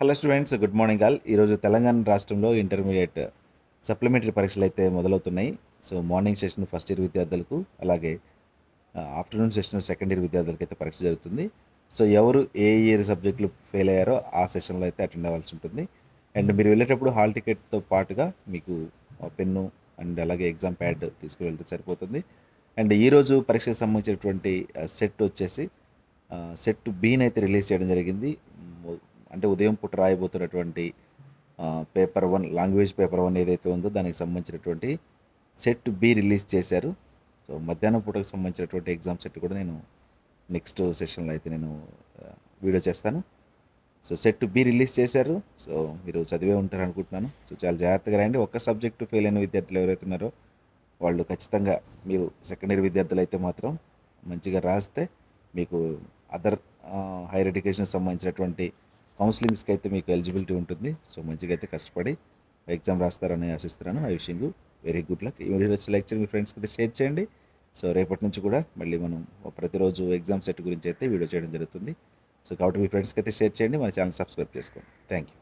hello students good morning all ఈరోజు తెలంగాణ రాష్ట్రంలో intermediate supplementary పరీక్షలు అయితే మొదలవుతున్నాయి so morning session first year విద్యార్థులకు అలాగే ఆఫ్టర్నూన్ సెషన్ సెకండ్ ఇయర్ విద్యార్థులకు అయితే పరీక్ష జరుగుతుంది సో ఎవరు ఏ ఇయర్ సబ్జెక్టులు ఫెయిల్ అయ్యారో ఆ సెషన్లో అయితే అటెండ్ అవ్వాల్సి ఉంటుంది అండ్ మీరు వెళ్ళేటప్పుడు హాల్ టికెట్తో పాటుగా మీకు పెన్ను అండ్ అలాగే ఎగ్జామ్ ప్యాడ్ తీసుకుని వెళ్తే సరిపోతుంది అండ్ ఈరోజు పరీక్షకు సంబంధించినటువంటి సెట్ వచ్చేసి సెట్ బీని అయితే రిలీజ్ చేయడం జరిగింది మ్, అంటే ఉదయం పూట రాయబోతున్నటువంటి paper one language paper one ఏదైతే ఉందో దానికి సంబంధించినటువంటి సెట్ బి రిలీజ్ చేశారు సో మధ్యాహ్నం పూటకు సంబంధించినటువంటి ఎగ్జామ్ సెట్ కూడా నేను నెక్స్ట్ సెషన్లో అయితే నేను ఆ, వీడియో చేస్తాను సో సెట్ బి రిలీజ్ చేశారు సో మీరు చదివే ఉంటారు అనుకుంటున్నాను సో చాలా జాగ్రత్తగా రాయండి ఒక్క సబ్జెక్టు ఫెయిల్ అయిన విద్యార్థులు ఎవరైతే ఉన్నారో వాళ్ళు ఖచ్చితంగా మీరు సెకండ్ ఇయర్ విద్యార్థులు అయితే మాత్రం మంచిగా రాస్తే మీకు అదర్ హైయర్ ఎడ్యుకేషన్ సంబంధించినటువంటి కౌన్సిలింగ్స్కి అయితే మీకు ఎలిజిబిలిటీ ఉంటుంది సో మంచిగా అయితే కష్టపడి ఎగ్జామ్ రాస్తారని ఆశిస్తున్నాను I wishing very good luck ఈ వీడియో సెలెక్షన్ మీ ఫ్రెండ్స్కి అయితే షేర్ చేయండి సో రేపటి నుంచి కూడా మళ్ళీ మనం ప్రతిరోజు ఎగ్జామ్ సెట్ గురించి అయితే వీడియో చేయడం జరుగుతుంది సో కాబట్టి మీ ఫ్రెండ్స్కి అయితే షేర్ చేయండి మన ఛానల్ సబ్స్క్రైబ్ చేసుకోండి థ్యాంక్ యూ